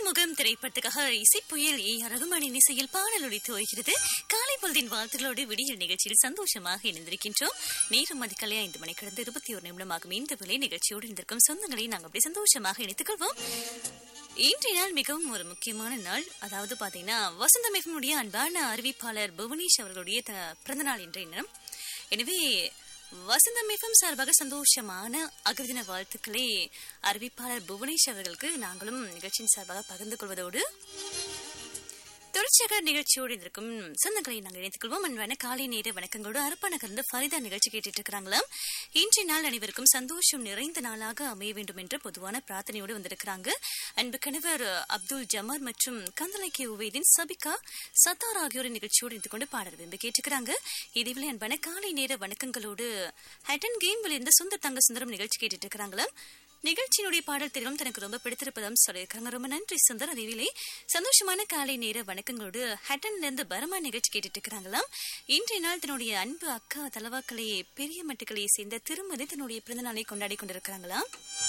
முகம் திரைப்படத்துக்காக இசை புயல் ஏ ரகுமானின் இசையில் பாடல் ஒலித்து வருகிறது காலை பொழுதின் வாழ்த்துகளோடு விடியல் நிகழ்ச்சியில் சந்தோஷமாக இணைந்திருக்கின்றோம் நேரம் அதிகாலை ஐந்து மணி கடந்து இருபத்தி ஒரு நிமிடமாகும் இந்த விலை நிகழ்ச்சியோடு இருந்திருக்கும் சொந்தங்களை நாங்கள் அப்படி சந்தோஷமாக இணைத்துக் கொள்வோம் இன்றைய நாள் மிகவும் ஒரு முக்கியமான நாள் அதாவது பாத்தீங்கன்னா வசந்த மிகனுடைய அன்பான அறிவிப்பாளர் புவனேஷ் அவர்களுடைய த- பிறந்த நாள் இன்றைய தினம் எனவே வசந்தம் மிகவும் சார்பாக சந்தோஷமான அகதின வாழ்த்துக்களை அறிவிப்பாளர் புவனேஷ் அவர்களுக்கு நாங்களும் நிகழ்ச்சியின் சார்பாக பகிர்ந்து கொள்வதோடு தொடர்ச்சியாக நிகழ்ச்சியோடு இருக்கும் சொந்தங்களை நாங்கள் இணைத்துக் கொள்வோம் அன்பான காலை நேர வணக்கங்களோடு அரப்பநகர்ந்து ஃபரிதா நிகழ்ச்சி கேட்டுட்டு இருக்கிறாங்களாம் இன்றைய நாள் அனைவருக்கும் சந்தோஷம் நிறைந்த நாளாக அமைய வேண்டும் என்ற பொதுவான பிரார்த்தனையோடு வந்திருக்கிறாங்க அன்பு கணவர் அப்துல் ஜமார் மற்றும் கந்தலைக்கே உவேதின் சபிகா சத்தார் ஆகியோரின் நிகழ்ச்சியோடு இருந்து கொண்டு பாடல் விரும்பி கேட்டுக்கிறாங்க இதுவில் அன்பான காலை நேர வணக்கங்களோடு ஹட்டன் கேம்வில் இருந்து சுந்தர் தங்க சுந்தரம் நிகழ்ச்சி கேட்டுட்டு இருக்கிறாங்களாம் நிகழ்ச்சியினுடைய பாடல் தெரிவும் தனக்கு ரொம்ப பிடித்திருப்பதும் சொல்லியிருக்காங்க ரொம்ப நன்றி சுந்தர் அதேவேளை சந்தோஷமான காலை நேர வணக்கங்களோடு ஹட்டன்ல இருந்து பரமா நிகழ்ச்சி கேட்டுட்டு இருக்கிறாங்களாம் இன்றைய நாள் தன்னுடைய அன்பு அக்கா தலவாக்களை பெரிய மட்டுக்களை சேர்ந்த திருமதி தன்னுடைய பிறந்த நாளை கொண்டாடி கொண்டிருக்கிறாங்களாம்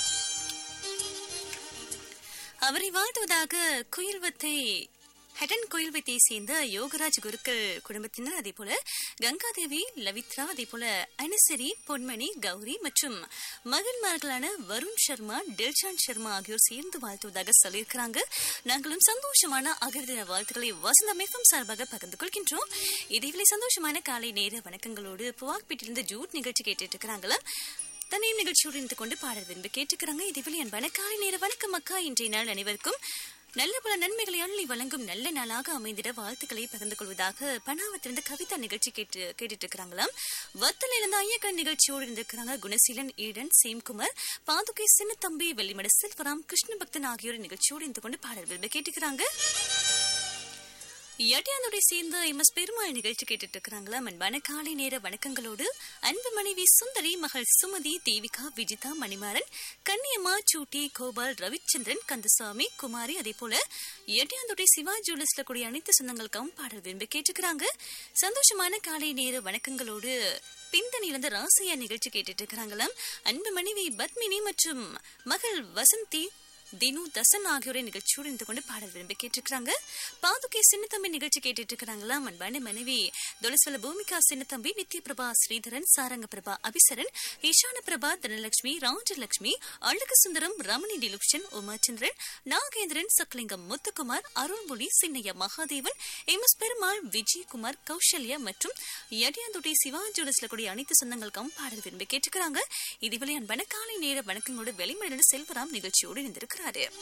அவரை வாழ்த்துவதாக குயில்வத்தை ஹெடன் கோயில்வத்தை சேர்ந்த யோகராஜ் குருக்கள் குடும்பத்தினர் அதே போல கங்காதேவி லவித்ரா அதே போல அனுசரி பொன்மணி கௌரி மற்றும் மகன்மார்களான வருண் சர்மா டெல்ஷான் சர்மா ஆகியோர் சேர்ந்து வாழ்த்துவதாக சொல்லியிருக்கிறாங்க நாங்களும் சந்தோஷமான அகர்தின வாழ்த்துக்களை வசந்தம் எஃப்எம் சார்பாக பகிர்ந்து கொள்கின்றோம் இதேவேளை சந்தோஷமான காலை நேர வணக்கங்களோடு புவாக்பீட்டிலிருந்து ஜூட் நிகழ்ச்சி கேட்டுட்டு இருக்கிறாங்களா தன்னையும் நிகழ்ச்சியோடு இருந்து கொண்டு பாடல் விரும்பி கேட்டுக்கிறாங்க இதுவரை அன்பான காலை நேர வணக்கம் அக்கா இன்றைய நாள் அனைவருக்கும் நல்ல பல நன்மைகளை அள்ளி வழங்கும் நல்ல நாளாக அமைந்திட வாழ்த்துக்களை பகிர்ந்து கொள்வதாக பனாவத்திலிருந்து கவிதா நிகழ்ச்சி கேட்டு கேட்டுட்டு இருக்கிறாங்களாம் வத்தல இருந்து ஐயக்கன் நிகழ்ச்சியோடு இருந்திருக்கிறாங்க குணசீலன் ஈடன் சேம்குமார் பாதுகை சின்னத்தம்பி வெள்ளிமட செல்வராம் கிருஷ்ண பக்தன் ஆகியோர் நிகழ்ச்சியோடு இருந்து கொண்டு பாடல் விரும்பி கேட்டுக்கிறாங்க எட்டியாந்தோட சேர்ந்து எம் எஸ் பெருமாள் நிகழ்ச்சி கேட்டுட்டு இருக்கிறாங்களா அன்பான காலை நேர வணக்கங்களோடு அன்பு மனைவி சுந்தரி மகள் சுமதி தேவிகா விஜிதா மணிமாறன் கன்னியம்மா சூட்டி கோபால் ரவிச்சந்திரன் கந்தசாமி குமாரி அதே போல எட்டியாந்தோட சிவா ஜுவல்லர்ஸ்ல கூடிய அனைத்து சொந்தங்களுக்கும் பாடல் விரும்பி கேட்டுக்கிறாங்க சந்தோஷமான காலை நேர வணக்கங்களோடு பிந்தனிலிருந்து ராசையா நிகழ்ச்சி கேட்டுட்டு இருக்கிறாங்களாம் அன்பு மனைவி பத்மினி மற்றும் மகள் வசந்தி தினு தசன் ஆகியோரை நிகழ்ச்சியோடு இருந்து கொண்டு பாடல் விரும்பி கேட்டிருக்கிறாங்க பாதுகே சின்னத்தம்பி நிகழ்ச்சி கேட்டுட்டு இருக்கிறாங்களா அன்பான மனைவி தொலஸ்வல பூமிகா சின்னத்தம்பி நித்ய பிரபா ஸ்ரீதரன் சாரங்க பிரபா அபிசரன் ஈசான பிரபா தனலட்சுமி ராஜலட்சுமி அழகு சுந்தரம் ரமணி டிலுக்ஷன் உமாச்சந்திரன் நாகேந்திரன் சக்லிங்கம் முத்துக்குமார் அருள்மொழி சின்னையா மகாதேவன் எம் எஸ் பெருமாள் விஜயகுமார் கௌசல்யா மற்றும் எடியாந்துடி சிவாஜோடஸ்ல கூடிய அனைத்து சொந்தங்களுக்கும் பாடல் விரும்பி கேட்டுக்கிறாங்க இதுவரை அன்பான காலை நேர வணக்கங்களோடு வெளிமடையிலிருந்து செல்வராம் நிகழ்ச்சியோடு இணைந்திருக்கிறாரு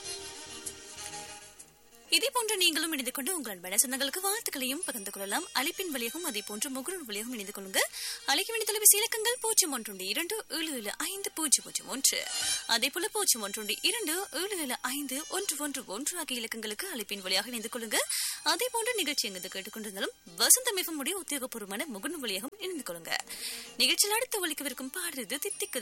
இதே போன்று நீங்களும் இணைந்து கொண்டு உங்கள் அன்பான சொந்தங்களுக்கு வாழ்த்துக்களையும் பகிர்ந்து கொள்ளலாம் அழைப்பின் வழியாகவும் அதே போன்று முகநூல் வழியாகவும் இணைந்து கொள்ளுங்க அழைக்க வேண்டிய தொலைபேசி இலக்கங்கள் பூஜ்ஜியம் ஒன்று இரண்டு ஏழு ஏழு ஐந்து பூஜ்ஜியம் பூஜ்ஜியம் ஒன்று அதே போல பூஜ்ஜியம் ஒன்று இரண்டு ஏழு ஏழு ஐந்து ஒன்று ஒன்று ஒன்று ஆகிய இலக்கங்களுக்கு அழைப்பின் வழியாக இணைந்து கொள்ளுங்க அதே போன்ற நிகழ்ச்சி எங்கு கேட்டுக்கொண்டிருந்தாலும் வசந்த மிகமுடைய உத்தியோகபூர்வமான முகநூல் வழியாகவும் இணைந்து கொள்ளுங்க நிகழ்ச்சியில் அடுத்து ஒழிக்கவிருக்கும் பாடுறது தித்திக்கு